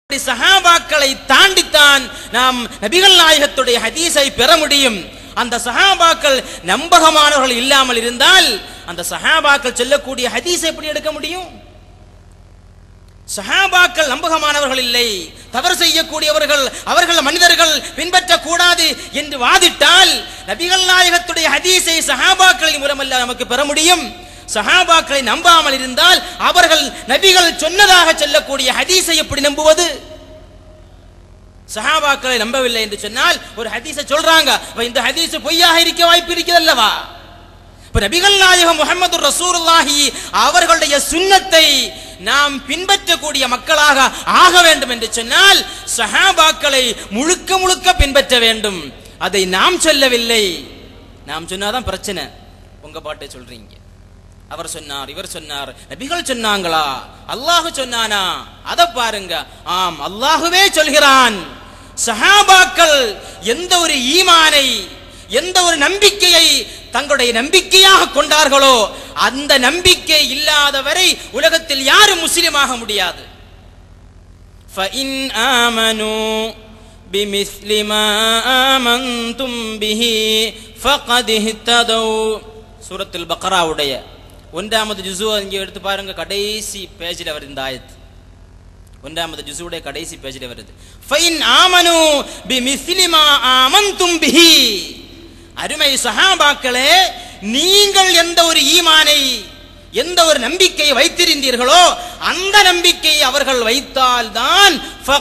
இப்படி சஹாபாக்களை தாண்டித்தான் நாம் நபிகள் நாயகத்துடைய ஹதீஸை பெற முடியும் அந்த சஹாபாக்கள் நம்பகமானவர்கள் இல்லாமல் இருந்தால் அந்த சஹாபாக்கள் சொல்லக்கூடிய ஹதீஸை எப்படி எடுக்க முடியும் சஹாபாக்கள் நம்பகமானவர்கள் இல்லை தவறு செய்யக்கூடியவர்கள் அவர்கள் மனிதர்கள் பின்பற்றக்கூடாது என்று வாதிட்டால் நபிகள் நாயகத்துடைய ஹதீஸை சஹாபாக்களின் மூலமல்ல நமக்கு பெற முடியும் சஹாபாக்களை நம்பாமல் இருந்தால் அவர்கள் நபிகள் சொன்னதாக சொல்லக்கூடிய ஹதீஸை எப்படி நம்புவது சஹாபாக்களை நம்பவில்லை என்று சொன்னால் ஒரு ஹதீஸை சொல்றாங்க அப்ப இந்த ஹதீஸ் பொய்யாக இருக்க வாய்ப்பு இருக்கிறது அல்லவா இப்ப நபிகள் நாயகம் முகமது ரசூலுல்லாஹி அவர்களுடைய சுன்னத்தை நாம் பின்பற்றக்கூடிய மக்களாக ஆக வேண்டும் என்று சொன்னால் சஹாபாக்களை முழுக்க முழுக்க பின்பற்ற வேண்டும் அதை நாம் சொல்லவில்லை நாம் சொன்னாதான் பிரச்சனை உங்க பாட்டை சொல்றீங்க அவர் சொன்னார் இவர் சொன்னார் நபிகள் சொன்னாங்களா அல்லாஹ் சொன்னானா அத பாருங்க ஆம் அல்லாஹுவே சொல்கிறான் சஹாபாக்கள் எந்த ஒரு ஈமானை எந்த ஒரு நம்பிக்கையை தங்களுடைய நம்பிக்கையாக கொண்டார்களோ அந்த நம்பிக்கை இல்லாதவரை உலகத்தில் யாரும் முஸ்லிமாக முடியாது فإن آمنوا بمثل ما آمنتم به فقد اهتدوا சூரத்துல் பக்ராவுடைய ஒன்றாமது ஜுசு இங்கே எடுத்து பாருங்க கடைசி பேஜில் வருது இந்த ஆயத்து ஒன்றாமது ஜுசுடைய கடைசி பேஜில் வருது ஃபைன் ஆமனு பி மிஸ்லிமா ஆமன்தும் பிஹி அருமை சஹாபாக்களே நீங்கள் எந்த ஒரு ஈமானை எந்த ஒரு நம்பிக்கையை வைத்திருந்தீர்களோ அந்த நம்பிக்கையை அவர்கள் வைத்தால் தான்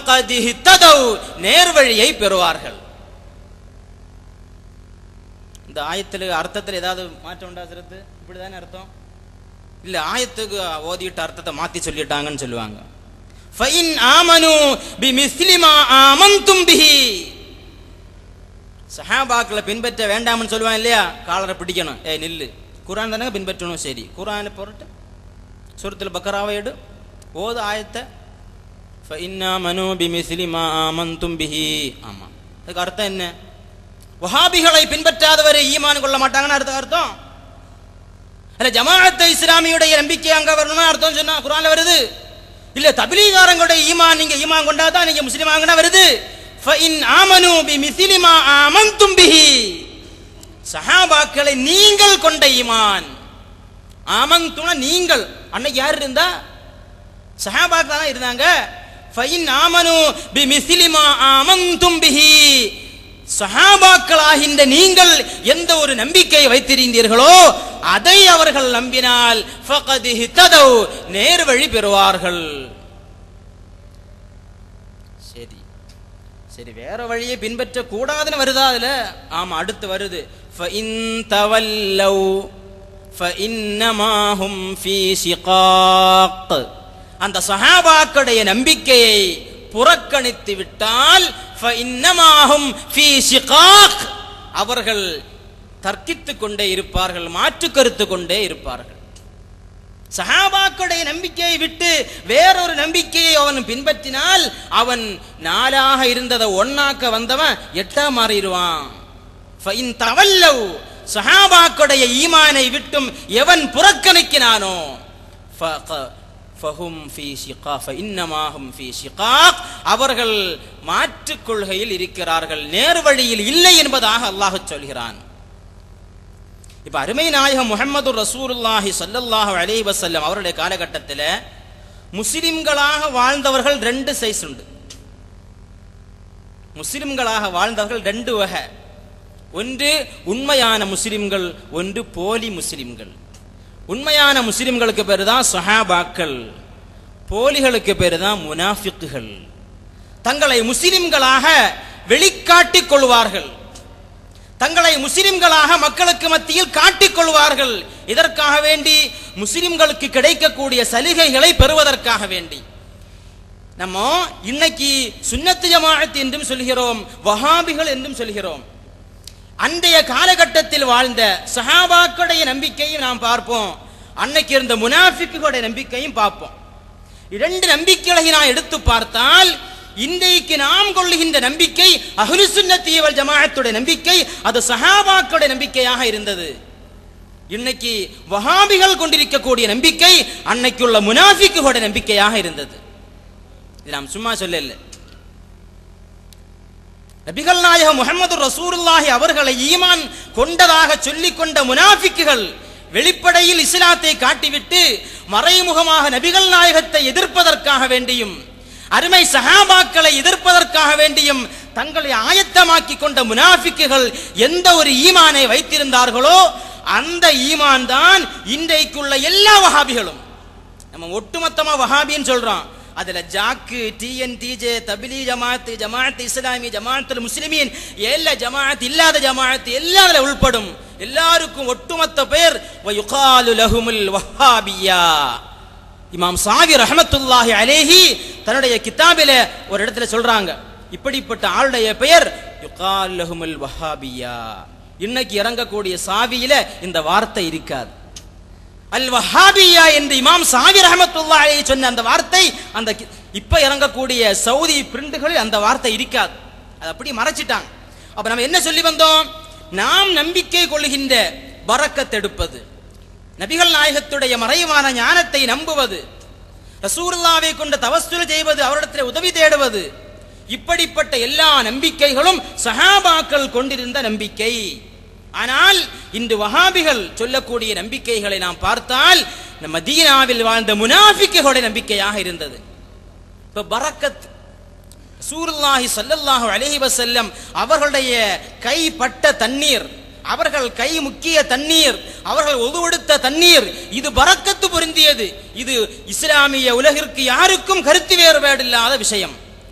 நேர்வழியை பெறுவார்கள் இந்த ஆயத்தில் அர்த்தத்தில் ஏதாவது மாற்றம் உண்டாகிறது இப்படிதானே அர்த்தம் இல்ல ஆயத்துக்கு ஓதிட்டு அர்த்தத்தை மாத்தி சொல்லிட்டாங்கன்னு சொல்லுவாங்க ஃபைன் ஆமனு பி மிஸ்லிமா ஆமன்தும் பிஹி சஹாபாக்களை பின்பற்ற வேண்டாம்னு சொல்லுவான் இல்லையா காலரை பிடிக்கணும் ஏய் நில்லு குரான் தானே பின்பற்றணும் சரி குரானை பொருட்டு சூரத்தில் பக்கராவை எடு ஓது ஆயத்தை ஃபைன்னா மனு பி மிஸ்லிமா ஆமன்தும் பிஹி ஆமா அதுக்கு அர்த்தம் என்ன வஹாபிகளை பின்பற்றாதவரை ஈமான் கொள்ள மாட்டாங்கன்னு அர்த்தம் அர்த்தம் இல்ல ஜமாஅத்தை இஸ்லாமியுடைய நம்பிக்கை அங்க வரணும்னு அர்த்தம் சொன்னா குரான்ல வருது இல்ல தபிலீகாரங்களுடைய ஈமான் நீங்க ஈமான் கொண்டா தான் நீங்க முஸ்லீம் ஆகனா வருது ஃபஇன் ஆமனு பி மிஸ்லி மா ஆமன்தும் பிஹி சஹாபாக்களை நீங்கள் கொண்ட ஈமான் ஆமன்துனா நீங்கள் அன்னைக்கு யார் இருந்தா சஹாபாக்கள் தான் இருந்தாங்க ஃபஇன் ஆமனு பி மிஸ்லி மா ஆமன்தும் பிஹி சஹாபாக்களாகின்ற நீங்கள் எந்த ஒரு நம்பிக்கையை வைத்திருந்தீர்களோ அதை அவர்கள் நம்பினால் ஃபகத் ஹித்ததவ் நேர்வழி பெறுவார்கள் சரி சரி வேற வழியை பின்பற்ற கூடாதுன்னு வருதா அதுல ஆமா அடுத்து வருது ஃபஇன் தவல்லவ் ஃபஇன்னமா ஹும் ஃபீ ஷிகாக் அந்த சஹாபாக்களுடைய நம்பிக்கையை புறக்கணித்து விட்டால் ஃபஇன்னமாஹும் ஃபீ ஷிகாக் அவர்கள் தர்க்கித்துக் கொண்டே இருப்பார்கள் மாற்று கருத்து கொண்டே இருப்பார்கள் சஹாபாக்களுடைய நம்பிக்கையை விட்டு வேறொரு நம்பிக்கையை அவன் பின்பற்றினால் அவன் நாலாக இருந்ததை ஒன்னாக்க வந்தவன் எட்டா மாறிடுவான் ஃபஇன் தவல்லவ் சஹாபாக்களுடைய ஈமானை விட்டும் எவன் புறக்கணிக்கிறானோ ஃபஹும் ஃபீ ஷிகாஃப் இன்னமாஹும் ஃபீ ஷிகாக் அவர்கள் மாற்றுக் கொள்கையில் இருக்கிறார்கள் நேர்வழியில் இல்லை என்பதாக அல்லாஹ் சொல்கிறான் இப்ப அருமை நாயகம் முகமது ரசூலுல்லாஹி சல்லல்லாஹு அலைஹி வஸல்லம் அவருடைய காலகட்டத்தில் முஸ்லிம்களாக வாழ்ந்தவர்கள் ரெண்டு சைஸ் உண்டு முஸ்லிம்களாக வாழ்ந்தவர்கள் ரெண்டு வகை ஒன்று உண்மையான முஸ்லிம்கள் ஒன்று போலி முஸ்லிம்கள் உண்மையான முஸ்லிம்களுக்கு பேர் தான் சஹாபாக்கள் போலிகளுக்கு பேர் தான் முனாஃபிக்குகள் தங்களை முஸ்லிம்களாக வெளிக்காட்டிக் கொள்வார்கள் தங்களை முஸ்லிம்களாக மக்களுக்கு மத்தியில் காட்டிக் கொள்வார்கள் இதற்காக வேண்டி முஸ்லிம்களுக்கு கிடைக்கக்கூடிய சலுகைகளை பெறுவதற்காக வேண்டி நம்ம இன்னைக்கு சுன்னத்து ஜமாஅத் என்றும் சொல்கிறோம் வஹாபிகள் என்றும் சொல்கிறோம் அன்றைய காலகட்டத்தில் வாழ்ந்த சஹாபாக்களுடைய நம்பிக்கையும் நாம் பார்ப்போம் அன்னைக்கு இருந்த முனாஃபிக்குடைய நம்பிக்கையும் பார்ப்போம் இரண்டு நம்பிக்கைகளை நான் எடுத்து பார்த்தால் இன்றைக்கு நாம் கொள்ளுகின்ற நம்பிக்கை அஹ்லு சுன்னத்தியவல் ஜமாஅத்துடைய நம்பிக்கை அது சஹாபாக்களுடைய நம்பிக்கையாக இருந்தது இன்னைக்கு வஹாபிகள் கொண்டிருக்கக்கூடிய நம்பிக்கை அன்னைக்குள்ள முனாஃபிக்குடைய நம்பிக்கையாக இருந்தது இது நாம் சும்மா சொல்லல நபிகள் நாயகம் முகமது ரசூலுல்லாஹி அவர்களை ஈமான் கொண்டதாக சொல்லிக் கொண்ட முனாஃபிக்குகள் வெளிப்படையில் இஸ்லாத்தை காட்டிவிட்டு மறைமுகமாக நபிகள் நாயகத்தை எதிர்ப்பதற்காக வேண்டியும் அருமை சஹாபாக்களை எதிர்ப்பதற்காக வேண்டியும் தங்களை ஆயத்தமாக்கி கொண்ட முனாஃபிக்குகள் எந்த ஒரு ஈமானை வைத்திருந்தார்களோ அந்த ஈமான் தான் இன்றைக்குள்ள எல்லா வஹாபிகளும் நம்ம ஒட்டுமொத்தமா வஹாபின்னு சொல்றோம் அதுல ஜாக்கு டிஎன் டிஜே தபிலி ஜமாத் ஜமாத் இஸ்லாமி ஜமாத்துல் முஸ்லிமீன் எல்லா ஜமாத் இல்லாத ஜமாத் எல்லாம் அதுல உள்படும் எல்லாருக்கும் ஒட்டுமொத்த பெயர் வயுகாலு லஹுமுல் வஹாபியா இமாம் சாவி ரஹமத்துல்லாஹி அலேஹி தன்னுடைய கிதாபில ஒரு இடத்துல சொல்றாங்க இப்படிப்பட்ட ஆளுடைய பெயர் யுகால் லஹுமுல் வஹாபியா இன்னைக்கு இறங்கக்கூடிய சாவியில இந்த வார்த்தை இருக்காது அல் வஹாபியா என்று இமாம் சாவி ரஹமத்துல்லா அலைஹி சொன்ன அந்த வார்த்தை அந்த கி- இப்ப இறங்கக்கூடிய சவுதி பிரிண்டுகளில் அந்த வார்த்தை இருக்காது அது அப்படி மறைச்சிட்டாங்க அப்ப நம்ம என்ன சொல்லி வந்தோம் நாம் நம்பிக்கை கொள்கின்ற பரக்கத் எடுப்பது நபிகள் நாயகத்துடைய மறைவான ஞானத்தை நம்புவது ரசூலுல்லாவை கொண்டு தவஸ்துல் செய்வது அவரிடத்தில் உதவி தேடுவது இப்படிப்பட்ட எல்லா நம்பிக்கைகளும் சஹாபாக்கள் கொண்டிருந்த நம்பிக்கை ஆனால் இன்று வஹாபிகள் சொல்லக்கூடிய நம்பிக்கைகளை நாம் பார்த்தால் நம்ம மதீனாவில் வாழ்ந்த முனாஃபிக்குகளுடைய நம்பிக்கையாக இருந்தது இப்ப பரக்கத் சூருல்லாஹி ஸல்லல்லாஹு அலைஹி வஸல்லம் அவர்களுடைய கைப்பட்ட தண்ணீர் அவர்கள் கை முக்கிய தண்ணீர் அவர்கள் ஒதுவெடுத்த தண்ணீர் இது பரக்கத்து பொருந்தியது இது இஸ்லாமிய உலகிற்கு யாருக்கும் கருத்து வேறுபாடு இல்லாத விஷயம்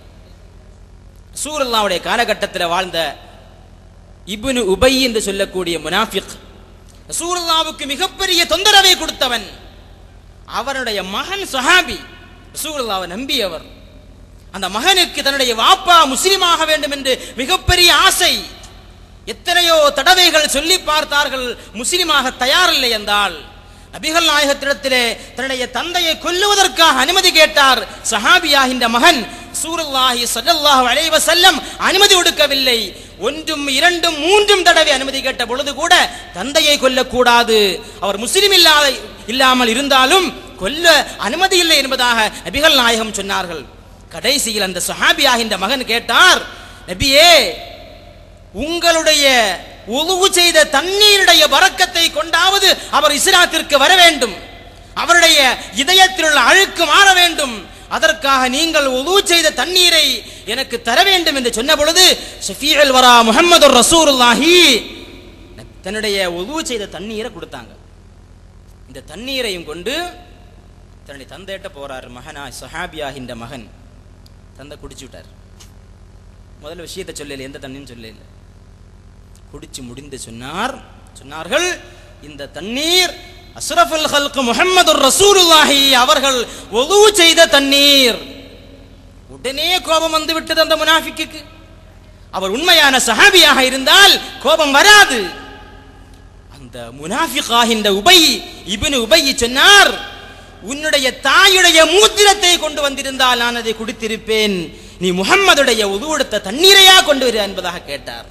சூருல்லாவுடைய காலகட்டத்தில் வாழ்ந்த இப்னு உபை என்று சொல்லக்கூடிய முனாஃபிக் ரசூலுல்லாவுக்கு மிகப்பெரிய தொந்தரவை கொடுத்தவன் அவனுடைய மகன் சஹாபி ரசூலுல்லாவை நம்பியவர் அந்த மகனுக்கு தன்னுடைய வாப்பா முஸ்லிமாக வேண்டும் என்று மிகப்பெரிய ஆசை எத்தனையோ தடவைகள் சொல்லி பார்த்தார்கள் முஸ்லிமாக தயாரில்லை என்றால் நபிகள் நாயகத்திடத்திலே தன்னுடைய தந்தையை கொல்லுவதற்காக அனுமதி கேட்டார் சஹாபியாகின்ற மகன் சூருல்லாஹி ஸல்லல்லாஹு அலைஹி வஸல்லம் அனுமதி கொடுக்கவில்லை ஒன்றும் இரண்டும் மூன்றும் தடவை அனுமதி கேட்ட பொழுது கூட தந்தையை கொல்லக்கூடாது அவர் முஸ்லிம் இல்லாத இல்லாமல் இருந்தாலும் கொல்ல அனுமதி இல்லை என்பதாக நபிகள் நாயகம் சொன்னார்கள் கடைசியில் அந்த சஹாபியாகின்ற மகன் கேட்டார் நபியே உங்களுடைய உழுவு செய்த தண்ணீருடைய வரக்கத்தை கொண்டாவது அவர் இஸ்லாத்திற்கு வர வேண்டும் அவருடைய இதயத்தில் உள்ள அழுக்கு மாற வேண்டும் அதற்காக நீங்கள் உழுவு செய்த தண்ணீரை எனக்கு தர வேண்டும் என்று சொன்ன பொழுது ஷஃபீல் வரா முஹம்மது ரசூலுல்லாஹி தன்னுடைய உழுவு செய்த தண்ணீரை கொடுத்தாங்க இந்த தண்ணீரையும் கொண்டு தன்னுடைய தந்தையிட்ட போறார் மகனா சஹாபியாகின்ற மகன் தந்தை குடிச்சு விட்டார் முதல்ல விஷயத்தை சொல்லல எந்த தண்ணின்னு சொல்லல குடிச்சு முடிந்து சொன்னார் சொன்னார்கள் இந்த தண்ணீர் அஸ்ரஃபுல் ஹல்க் முஹம்மது ரசூலுல்லாஹி அவர்கள் ஒது செய்த தண்ணீர் உடனே கோபம் வந்து விட்டது அந்த முனாஃபிக்கு அவர் உண்மையான சஹாபியாக இருந்தால் கோபம் வராது அந்த முனாஃபிகாகின்ற உபை இப்னு உபை சொன்னார் உன்னுடைய தாயுடைய மூத்திரத்தை கொண்டு வந்திருந்தால் நான் அதை குடித்திருப்பேன் நீ முகம்மதுடைய உதுவெடுத்த தண்ணீரையா கொண்டு வர என்பதாக கேட்டார்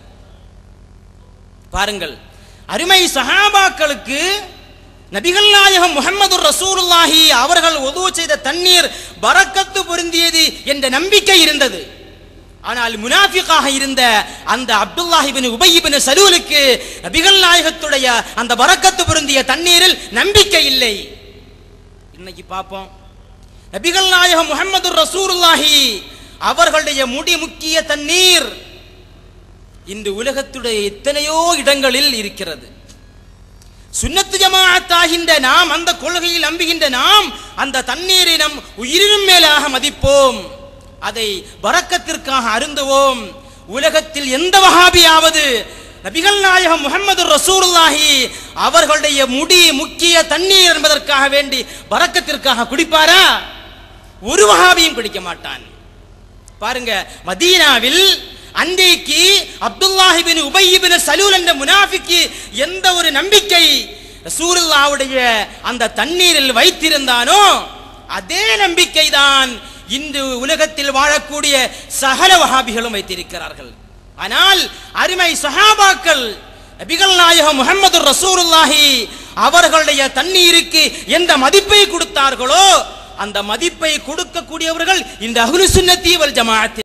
பாருங்கள் அருமை சஹாபாக்களுக்கு நபிகள் நாயகம் முகமது ரசூலுல்லாஹி அவர்கள் உதவு செய்த தண்ணீர் பரக்கத்து பொருந்தியது என்ற நம்பிக்கை இருந்தது ஆனால் முனாஃபிக்காக இருந்த அந்த அப்துல்லாஹி பின் உபய் பின் சலூலுக்கு நபிகள் நாயகத்துடைய அந்த பரக்கத்து பொருந்திய தண்ணீரில் நம்பிக்கை இல்லை இன்னைக்கு பார்ப்போம் நபிகள் நாயகம் முகமது ரசூலுல்லாஹி அவர்களுடைய முடி முக்கிய தண்ணீர் இன்று உலகத்துடைய எத்தனையோ இடங்களில் இருக்கிறது சுன்னத்து ஜமாஅத்தாகின்ற நாம் அந்த கொள்கையில் நம்புகின்ற நாம் அந்த தண்ணீரை நம் உயிரினும் மேலாக மதிப்போம் அதை வரக்கத்திற்காக அருந்துவோம் உலகத்தில் எந்த வகாபியாவது நபிகள் நாயகம் முகமது ரசூலுல்லாஹி அவர்களுடைய முடி முக்கிய தண்ணீர் என்பதற்காக வேண்டி வரக்கத்திற்காக குடிப்பாரா ஒரு வகாபியும் குடிக்க மாட்டான் பாருங்க மதீனாவில் அன்றைக்கு அப்துல்லாஹி பின் உபை பின் சலூல் என்ற முனாஃபிக்கு எந்த ஒரு நம்பிக்கை ரசூலுல்லாவுடைய அந்த தண்ணீரில் வைத்திருந்தானோ அதே நம்பிக்கை தான் இன்று உலகத்தில் வாழக்கூடிய சகல வஹாபிகளும் வைத்திருக்கிறார்கள் ஆனால் அருமை சஹாபாக்கள் நபிகள் நாயகம் முகமது ரசூலுல்லாஹி அவர்களுடைய தண்ணீருக்கு எந்த மதிப்பை கொடுத்தார்களோ அந்த மதிப்பை கொடுக்கக்கூடியவர்கள் இந்த அஹ்லு சுன்னத்தி வல் ஜமாஅத்